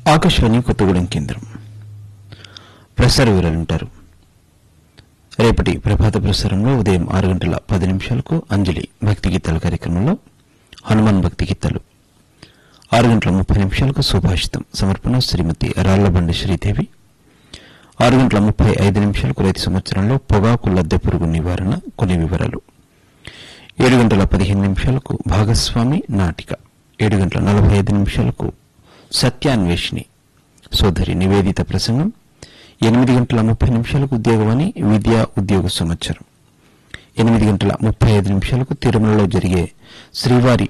ఆకాశవాణి కొత్తగూడెం కేంద్రం ప్రసార వివరాలుంటారు రేపటి ప్రభాత ప్రసారంలో ఉదయం ఆరు గంటల పది నిమిషాలకు అంజలి భక్తి గీతాల కార్యక్రమంలో హనుమాన్ భక్తి గీతాలు ఆరు గంటల ముప్పై నిమిషాలకు సుభాషితం సమర్పణ శ్రీమతి రాళ్లబండి శ్రీదేవి ఆరు గంటల ముప్పై ఐదు నిమిషాలకు రైతు సంవత్సరంలో పొగాకు లద్దె పురుగు నివారణ కొన్ని వివరాలు ఏడు గంటల పదిహేను నిమిషాలకు భాగస్వామి నాటిక ఏడు గంటల నలభై ఐదు నిమిషాలకు సత్యాన్వేషిణి సోదరి నివేదిత ప్రసంగం ఎనిమిది గంటల ముప్పై నిమిషాలకు ఉద్యోగవాణి విద్యా ఉద్యోగ సంవత్సరం ఎనిమిది గంటల ముప్పై ఐదు నిమిషాలకు తిరుమలలో జరిగే శ్రీవారి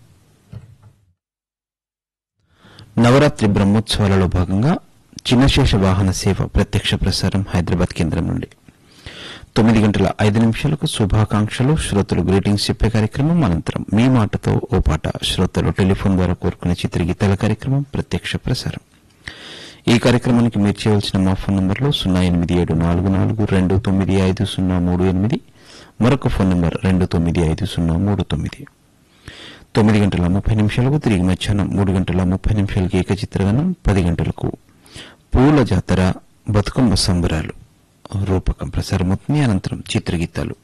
నవరాత్రి బ్రహ్మోత్సవాలలో భాగంగా చిన్నశేష వాహన సేవ ప్రత్యక్ష ప్రసారం హైదరాబాద్ కేంద్రం నుండి తొమ్మిది గంటల ఐదు నిమిషాలకు శుభాకాంక్షలు శ్రోతలు గ్రీటింగ్స్ చెప్పే కార్యక్రమం అనంతరం మీ మాటతో ఓ పాట శ్రోతలు టెలిఫోన్ ద్వారా కోరుకునే చిత్రగీతాల కార్యక్రమం ప్రత్యక్ష ప్రసారం ఈ కార్యక్రమానికి మీరు చేయవలసిన మా ఫోన్ నంబర్లు సున్నా ఎనిమిది ఏడు నాలుగు నాలుగు రెండు తొమ్మిది ఐదు సున్నా మూడు ఎనిమిది మరొక ఫోన్ నంబర్ రెండు తొమ్మిది ఐదు సున్నా మూడు తొమ్మిది తొమ్మిది గంటల ముప్పై నిమిషాలకు తిరిగి మధ్యాహ్నం మూడు గంటల ముప్పై నిమిషాలకి ఏకచిత్రగణం పది గంటలకు పూల జాతర బతుకమ్మ సంబరాలు రూపకం ప్రసారమవుతుంది అనంతరం చిత్రగీతాలు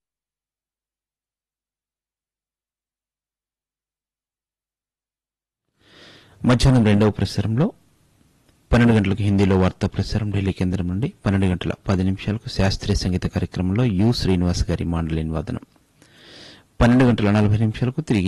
మధ్యాహ్నం రెండవ ప్రసారంలో పన్నెండు గంటలకు హిందీలో వార్తా ప్రసారం ఢిల్లీ కేంద్రం నుండి పన్నెండు గంటల పది నిమిషాలకు శాస్త్రీయ సంగీత కార్యక్రమంలో యు శ్రీనివాస్ గారి మాండలిన్ వాదనం పన్నెండు గంటల నలభై నిమిషాలకు తిరిగి